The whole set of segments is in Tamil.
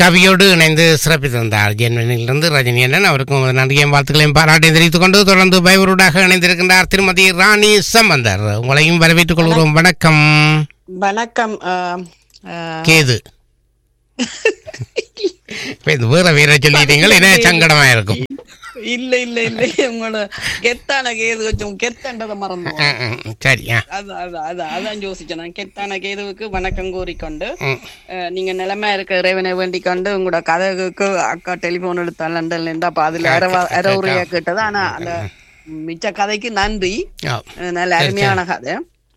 கவியோடு இணைந்து சிறப்பி தந்தார் ஜென்மனிலிருந்து ரஜினி அண்ணன் அவருக்கும் உமது நன்றியையும் வாழ்த்துக்களையும் பாராட்டி தெரிவித்துக் கொண்டு தொடர்ந்து பயவருடாக இணைந்திருக்கின்றார் திருமதி ராணி சம்பந்தர் உங்களையும் வரவேற்றுக் கொள்கிறோம் வணக்கம் வணக்கம் ஆ, ஆ, கேது இப்ப இது வேற வேற சொல்லிட்டீங்கள் என்ன சங்கடமா இருக்கும் இல்ல இல்ல இல்ல உங்களோட கெத்தான கேது கொஞ்சம் கெத்தன்றதை மறந்து ம், ம், சரி ஆ அது அது அது அதான் யோசிச்சேன் நான் கெத்தான கேதுவுக்கு வணக்கம் கூறிக்கொண்டு ம். அஹ், நீங்க நிலைமை இருக்க இறைவனை வேண்டிக் கொண்டு உங்களோட கதைக்கு அக்கா டெலிபோன் எடுத்தா லண்டன்ல இருந்தா அப்ப அதுல அரை அரை உரையா கேட்டது ஆனா அந்த மிச்ச கதைக்கு நன்றி ஆ. அஹ், நல்ல அருமையான கதை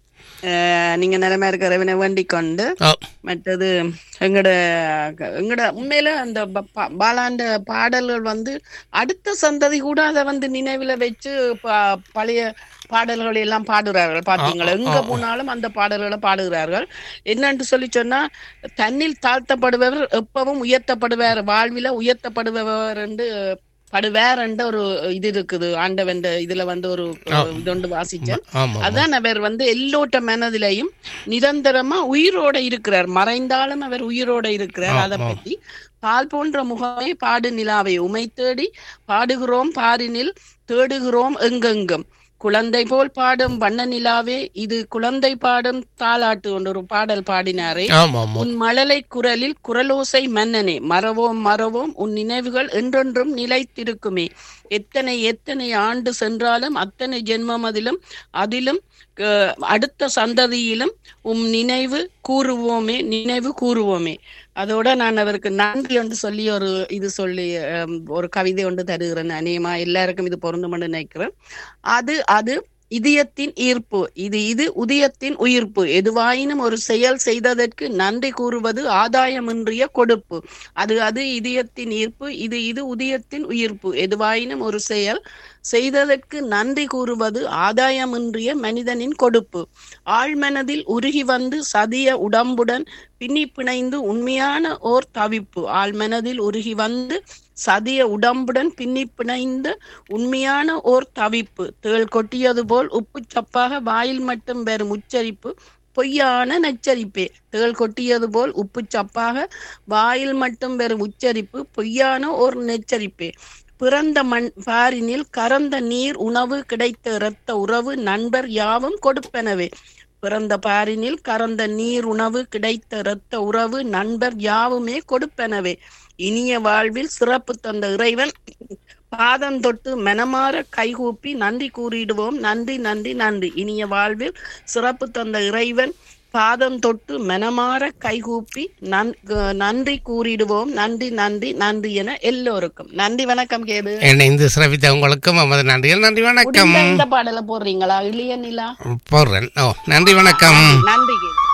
அஹ், நீங்க நிலைமை இருக்க இறைவனை வேண்டிக் கொண்டு ஓ மற்றது எங்கட எங்கட உண்மையில அந்த ப- ப- பாலாண்ட பாடல்கள் வந்து அடுத்த சந்ததி கூட அதை வந்து நினைவுல வச்சு ப- பழைய பாடல்களை எல்லாம் பாடுறார்கள் பாத்தீங்களா எங்க போனாலும் அந்த பாடல்களை பாடுகிறார்கள் என்னன்னு சொல்லி சொன்னா தன்னில் தாழ்த்தப்படுபவர் எப்பவும் உயர்த்தப்படுவார் வாழ்வில உயர்த்தப்படுபவர் என்று படுவார் என்ற ஒரு இது இருக்குது ஆண்டவன் இதுல வந்து ஒரு இது ஒன்று வாசிச்சேன் ஆமா அதான் அவர் வந்து எல்லோட்ட மனதிலையும் நிரந்தரமா உயிரோட இருக்கிறார் மறைந்தாலும் அவர் உயிரோட இருக்கிறார் அதை பத்தி பால் போன்ற முகமே பாடு நிலாவை உமை தேடி பாடுகிறோம் பாரினில் தேடுகிறோம் எங்கெங்கும் குழந்தை போல் பாடும் வண்ண நிலாவே இது குழந்தை பாடும் தாலாட்டு என்ற ஒரு பாடல் பாடினாரே ஆமா ஆமா உன் மழலை குரலில் குரலோசை மன்னனே மறவோம் மறவோம் உன் நினைவுகள் என்றென்றும் நிலைத்திருக்குமே எத்தனை எத்தனை ஆண்டு சென்றாலும் அத்தனை ஜென்மம் அதிலும் அதிலும் அஹ், அடுத்த சந்ததியிலும் உம் நினைவு கூறுவோமே நினைவு கூறுவோமே அதோட நான் அவருக்கு நன்றி என்று சொல்லி ஒரு இது சொல்லி அஹ், ஒரு கவிதை ஒன்று தருகிறேன் அநேகமா எல்லாருக்கும் இது பொருந்தும் நினைக்கிறேன் அது அது இதயத்தின் ஈர்ப்பு இது இது உதயத்தின் உயிர்ப்பு எதுவாயினும் ஒரு செயல் செய்ததற்கு நன்றி கூறுவது ஆதாயமின்றிய கொடுப்பு அது அது இதயத்தின் ஈர்ப்பு இது இது உதயத்தின் உயிர்ப்பு எதுவாயினும் ஒரு செயல் செய்ததற்கு நன்றி கூறுவது ஆதாயமின்றிய மனிதனின் கொடுப்பு ஆழ்மனதில் உருகி வந்து சதிய உடம்புடன் பின்னி பிணைந்து உண்மையான ஓர் தவிப்பு ஆழ்மனதில் உருகி வந்து சதிய உடம்புடன் பின்னி பிணைந்து உண்மையான ஓர் தவிப்பு தேள் கொட்டியது போல் உப்பு சப்பாக வாயில் மட்டும் வெறும் உச்சரிப்பு பொய்யான நச்சரிப்பே தேள் கொட்டியது போல் உப்பு சப்பாக வாயில் மட்டும் வெறும் உச்சரிப்பு பொய்யான ஓர் நெச்சரிப்பே பிறந்த மண் பாரினில் கறந்த நீர் உணவு கிடைத்த இரத்த உறவு நண்பர் யாவும் கொடுப்பனவே பிறந்த பாரினில் கறந்த நீர் உணவு கிடைத்த இரத்த உறவு நண்பர் யாவுமே கொடுப்பனவே இனிய வாழ்வில் சிறப்பு தந்த இறைவன் பாதம் தொட்டு மனமாற கைகூப்பி நன்றி கூறிடுவோம் நன்றி நன்றி நன்றி இனிய வாழ்வில் சிறப்பு தந்த இறைவன் பாதம் தொட்டு மனமாற கைகூப்பி நன் நன்றி கூறிடுவோம் நன்றி நன்றி நன்றி என எல்லோருக்கும் நன்றி வணக்கம் கேது இணைந்து சிறப்பித்த உங்களுக்கும் நமது நன்றிகள் நன்றி வணக்கம் முடிந்த இந்த பாடலை போடுறீங்களா இளைய நிலா போடுறேன் ஓ நன்றி வணக்கம் நன்றி கேது